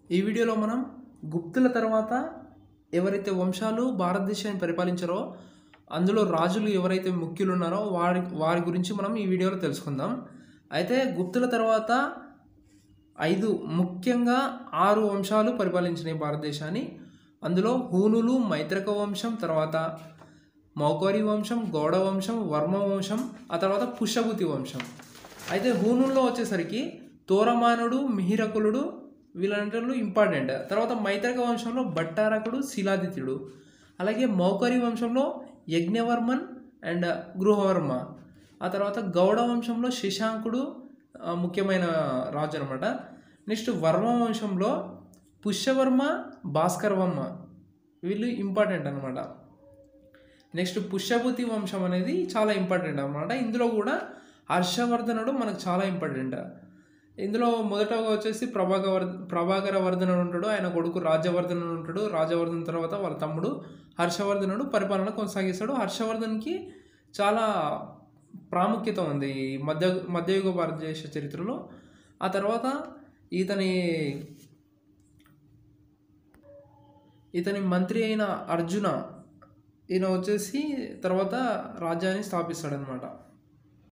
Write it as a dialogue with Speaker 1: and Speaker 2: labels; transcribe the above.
Speaker 1: ఈ వీడియోలో మనం గుప్తుల తర్వాత ఎవరైతే వంశాలు భారతదేశాన్ని పరిపాలించారో అందులో రాజులు ఎవరైతే ముఖ్యులు ఉన్నారో వారి వారి గురించి మనం ఈ వీడియోలో తెలుసుకుందాం అయితే గుప్తుల తర్వాత ఐదు ముఖ్యంగా ఆరు వంశాలు పరిపాలించినాయి భారతదేశాన్ని అందులో హూనులు మైత్రక వంశం తర్వాత మౌకరి వంశం గౌడ వంశం వర్మ వంశం ఆ తర్వాత పుష్యభూతి వంశం అయితే హూనుల్లో వచ్చేసరికి తోరమానుడు మిహిరకులుడు వీళ్ళంటూ ఇంపార్టెంట్ తర్వాత మైత్రక వంశంలో భట్టారకుడు శిలాదిత్యుడు అలాగే మౌకరి వంశంలో యజ్ఞవర్మన్ అండ్ గృహవర్మ ఆ తర్వాత గౌడ వంశంలో శశాంకుడు ఆ, ముఖ్యమైన రాజు అనమాట నెక్స్ట్ వర్మ వంశంలో పుష్యవర్మ భాస్కరవర్మ వీళ్ళు ఇంపార్టెంట్ అనమాట నెక్స్ట్ పుష్యభూతి వంశం అనేది చాలా ఇంపార్టెంట్ అనమాట ఇందులో కూడా హర్షవర్ధనుడు మనకు చాలా ఇంపార్టెంట్ ఇందులో మొదటగా వచ్చేసి ప్రభాకర్ ప్రభాకర వర్ధనుడు ఉంటాడు ఆయన కొడుకు రాజవర్ధనుడు ఉంటాడు రాజవర్ధన్ తర్వాత వాళ్ళ తమ్ముడు హర్షవర్ధనుడు పరిపాలన కొనసాగిస్తాడు హర్షవర్ధన్కి చాలా ప్రాముఖ్యత ఉంది ఈ మధ్య మధ్యయుగ భారతదేశ చరిత్రలో ఆ తర్వాత ఇతని ఇతని మంత్రి అయిన అర్జున ఈయన వచ్చేసి తర్వాత రాజ్యాన్ని స్థాపిస్తాడనమాట